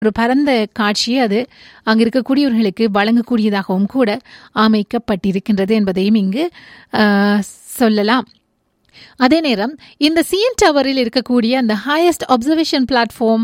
ஒரு பரந்த காட்சியை அது அங்கு இருக்கக்கூடியவர்களுக்கு வழங்கக்கூடியதாகவும் கூட அமைக்கப்பட்டிருக்கின்றது என்பதையும் இங்கு ஆஹ், சொல்லலாம் அதே நேரம் இந்த சிஎன் டவரில் இருக்கக்கூடிய அந்த ஹையஸ்ட் அப்சர்வேஷன் பிளாட்ஃபார்ம்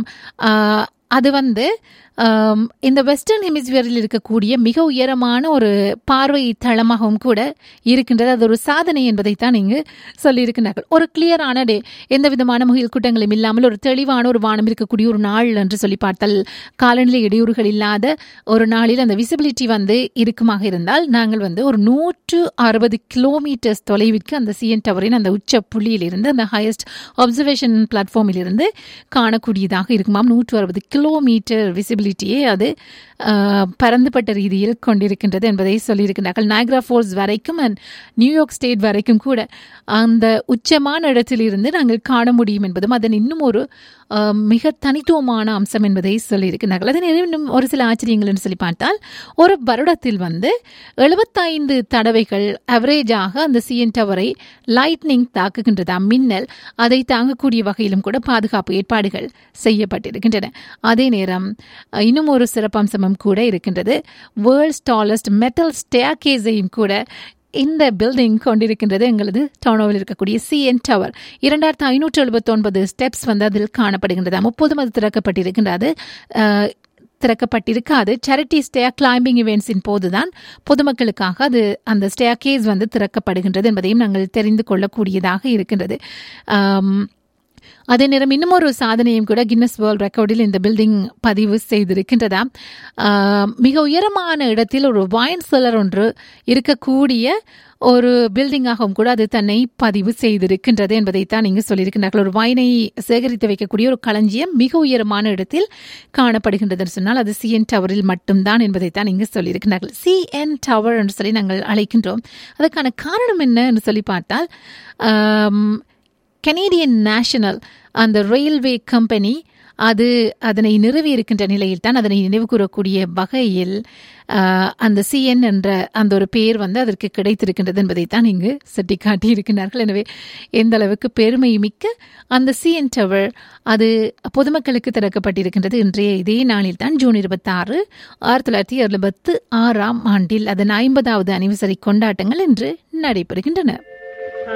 அது வந்து ஆம், இந்த வெஸ்டர்ன் ஹெமிஸ்பியரில் இருக்கக்கூடிய மிக உயரமான ஒரு பார்வை தளமாகவும் கூட இருக்கின்றது அது ஒரு சாதனை என்பதைத்தான் இங்கு சொல்லியிருக்கிறார்கள் ஒரு கிளியரான டே எந்த விதமான முகில் கூட்டங்களும் இல்லாமல் ஒரு தெளிவான ஒரு வானம் இருக்கக்கூடிய ஒரு நாள் என்று சொல்லி பார்த்தால் காலநிலை இடையூறுகள் இல்லாத ஒரு நாளில் அந்த விசிபிலிட்டி வந்து இருக்குமாக இருந்தால் நாங்கள் வந்து ஒரு நூற்று அறுபது கிலோமீட்டர்ஸ் தொலைவிற்கு அந்த சிஎன் டவரின் அந்த உச்ச புள்ளியிலிருந்து அந்த ஹையஸ்ட் அப்சர்வேஷன் பிளாட்ஃபார்மில் இருந்து காணக்கூடியதாக இருக்குமாம் நூற்று அறுபது கிலோமீட்டர் விசிபிலிட்டியே அது ஆஹ், பரந்துபட்ட ரீதியில் கொண்டிருக்கின்றது என்பதை சொல்லியிருக்கிறார்கள் நயக்ரா ஃபோர்ஸ் வரைக்கும் அண்ட் நியூயார்க் ஸ்டேட் வரைக்கும் கூட அந்த உச்சமான இடத்திலிருந்து நாங்கள் காண முடியும் என்பதும் அதன் இன்னும் ஒரு ஆஹ், மிக தனித்துவமான அம்சம் என்பதை சொல்லியிருக்கிறார்கள் அதே நேரம் இன்னும் ஒரு சில ஆச்சரியங்கள் என்று சொல்லி பார்த்தால் ஒரு வருடத்தில் வந்து எழுபத்தைந்து தடவைகள் அவரேஜாக அந்த சிஎன் டவரை லைட்னிங் தாக்குகின்றதா மின்னல் அதை தாங்கக்கூடிய வகையிலும் கூட பாதுகாப்பு ஏற்பாடுகள் செய்யப்பட்டிருக்கின்றன அதே நேரம் அஹ், இன்னும் ஒரு சிறப்பம்சமும் கூட இருக்கின்றது வேர்ல்ட்ஸ் டாலஸ்ட் மெட்டல் ஸ்டேர்கேஸையும் கூட இந்த பில்டிங் கொண்டிருக்கின்றது எங்களது டவுனோவில் இருக்கக்கூடிய சிஎன் டவர் இரண்டாயிரத்து ஐநூற்று எழுபத்தி ஒன்பது ஸ்டெப்ஸ் வந்து அதில் காணப்படுகின்றது முப்பதும் அது திறக்கப்பட்டிருக்கின்றது அஹ், திறக்கப்பட்டிருக்காது சேரிட்டி ஸ்டேர் கிளைம்பிங் இவெண்ட்ஸின் போதுதான் பொதுமக்களுக்காக அது அந்த ஸ்டேர் கேஸ் வந்து திறக்கப்படுகின்றது என்பதையும் நாங்கள் தெரிந்து கொள்ளக்கூடியதாக இருக்கின்றது ஆம், அதே நேரம் இன்னும் ஒரு சாதனையும் கூட கின்னஸ் வேர்ல்ட் ரெக்கார்டில் இந்த பில்டிங் பதிவு செய்திருக்கின்றதா ஆம், மிக உயரமான இடத்தில் ஒரு வைன் செல்லர் ஒன்று இருக்கக்கூடிய ஒரு பில்டிங்காகவும் கூட அது தன்னை பதிவு செய்திருக்கின்றது என்பதைத்தான் இங்கு சொல்லியிருக்கின்றார்கள் ஒரு வைனை சேகரித்து வைக்கக்கூடிய ஒரு களஞ்சியம் மிக உயரமான இடத்தில் காணப்படுகின்றது என்று சொன்னால் அது சிஎன் டவரில் மட்டும்தான் என்பதைத்தான் இங்கு சொல்லியிருக்கிறார்கள் சிஎன் டவர் என்று சொல்லி நாங்கள் அழைக்கின்றோம் அதற்கான காரணம் என்ன என்று சொல்லி பார்த்தால் ஆம், கனேடியன் நேஷனல் அந்த ரயில்வே கம்பெனி அது அதனை நிறுவி இருக்கின்ற நிலையில் தான் அதனை நினைவு கூறக்கூடிய வகையில் ஆஹ், அந்த சிஎன் என்ற அந்த ஒரு பெயர் வந்து அதற்கு கிடைத்திருக்கின்றது என்பதைத்தான் இங்கு சுட்டிக்காட்டி இருக்கின்றார்கள் எனவே எந்த அளவுக்கு பெருமை மிக்க அந்த சிஎன் டவர் அது பொதுமக்களுக்கு திறக்கப்பட்டிருக்கின்றது இன்றைய இதே நாளில் தான் ஜூன் இருபத்தி ஆறு ஆயிரத்தி தொள்ளாயிரத்தி எழுபத்து ஆறாம் ஆண்டில் அதன் ஐம்பதாவது அனிவர்சரி கொண்டாட்டங்கள் இன்று நடைபெறுகின்றன